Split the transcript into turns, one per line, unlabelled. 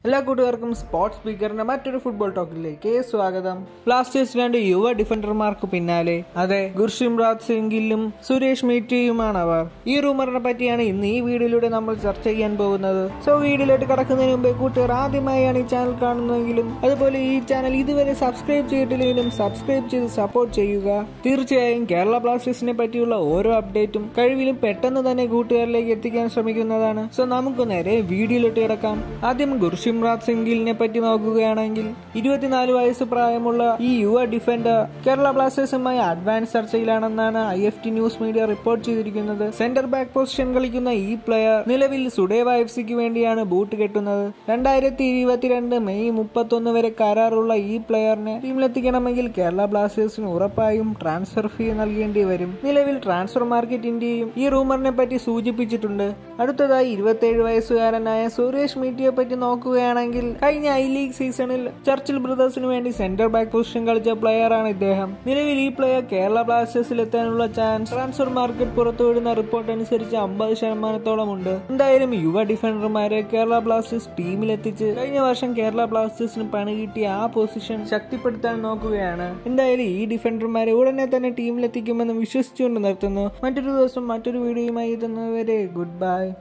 എല്ലാ കൂട്ടുകാർക്കും സ്പോർട്സ് സ്പീക്കറിന്റെ മറ്റൊരു ഫുട്ബോൾ ടോക്കിലേക്ക് സ്വാഗതം ബ്ലാസ്റ്റേഴ്സ് രണ്ട് യുവ ഡിഫൻഡർമാർക്ക് പിന്നാലെ അതെ ഗുർഷിംറാജ് സിംഗിലും സുരേഷ് മീറ്റിയുമാണ് അവർ ഈ റൂമറിനെ പറ്റിയാണ് ഇന്ന് ഈ വീഡിയോയിലൂടെ നമ്മൾ ചർച്ച ചെയ്യാൻ പോകുന്നത് സോ വീഡിയോയിലോട്ട് കടക്കുന്നതിന് മുമ്പേ കൂട്ടുകാർ ആദ്യമായാണ് ഈ ചാനൽ കാണുന്നതെങ്കിലും അതുപോലെ ഈ ചാനൽ ഇതുവരെ സബ്സ്ക്രൈബ് ചെയ്തിട്ടില്ലെങ്കിലും സബ്സ്ക്രൈബ് ചെയ്ത് സപ്പോർട്ട് ചെയ്യുക തീർച്ചയായും കേരള ബ്ലാസ്റ്റേഴ്സിനെ പറ്റിയുള്ള ഓരോ അപ്ഡേറ്റും കഴിവിലും പെട്ടെന്ന് തന്നെ കൂട്ടുകാരിലേക്ക് എത്തിക്കാൻ ശ്രമിക്കുന്നതാണ് സോ നമുക്ക് നേരെ വീഡിയോയിലോട്ട് കിടക്കാം ആദ്യം ഗുർഷിംറാജ് സിംഗിലിനെ പറ്റി നോക്കുകയാണെങ്കിൽ ഇരുപത്തിനാല് വയസ്സ് പ്രായമുള്ള ഈ യുവ ഡിഫൻഡർ കേരള ബ്ലാസ്റ്റേഴ്സുമായി അഡ്വാൻസ് ചർച്ചയിലാണെന്നാണ് I F T news media report ചെയ്തിരിക്കുന്നത് സെന്റർ ബാക്ക് പൊസിഷൻ കളിക്കുന്ന ഈ പ്ലെയർ നിലവിൽ സുഡേവ എഫ് സിക്ക് വേണ്ടിയാണ് ബൂട്ട് കെട്ടുന്നത് രണ്ടായിരത്തി ഇരുപത്തിരണ്ട് മെയ് മുപ്പത്തൊന്ന് വരെ കരാറുള്ള ഈ പ്ലെയറിനെ ടീമിലെത്തിക്കണമെങ്കിൽ കേരള ബ്ലാസ്റ്റേഴ്സിന് ഉറപ്പായും ട്രാൻസ്ഫർ ഫീ നൽകേണ്ടി വരും നിലവിൽ ട്രാൻസ്ഫർ മാർക്കറ്റ് ഇന്ത്യയും ഈ റൂമറിനെ പറ്റി സൂചിപ്പിച്ചിട്ടുണ്ട് അടുത്തതായി ഇരുപത്തിയേഴ് വയസ്സുകാരനായ സുരേഷ് മീറ്റിയെ പറ്റി നോക്കുകയാണെങ്കിൽ കഴിഞ്ഞ ഐ ലീഗ് സീസണിൽ ചർച്ചിൽ ബ്രദേഴ്സിന് വേണ്ടി സെന്റർ ബാക്ക് പൊസിഷൻ കളിച്ച പ്ലെയറാണ് ഇദ്ദേഹം നിലവിൽ ഈ പ്ലെയർ കേരള ബ്ലാസ്റ്റേഴ്സിൽ എത്താനുള്ള ചാൻസ് ട്രാൻസ്ഫർ മാർക്കറ്റ് പുറത്തുവിടുന്ന റിപ്പോർട്ട് അനുസരിച്ച് അമ്പത് ശതമാനത്തോളം ഉണ്ട് എന്തായാലും യുവ ഡിഫൻഡർമാരെ കേരള ബ്ലാസ്റ്റേഴ്സ് ടീമിലെത്തിച്ച് കഴിഞ്ഞ വർഷം കേരള ബ്ലാസ്റ്റേഴ്സിന് പണി കിട്ടിയ ആ പൊസിഷൻ ശക്തിപ്പെടുത്താൻ നോക്കുകയാണ് എന്തായാലും ഈ ഡിഫൻഡർമാരെ ഉടനെ തന്നെ ടീമിലെത്തിക്കുമെന്ന് വിശ്വസിച്ചുകൊണ്ട് നിർത്തുന്നു മറ്റൊരു ദിവസം മറ്റൊരു വീഡിയോയുമായി എത്തുന്നതുവരെ ഗുഡ് ബൈ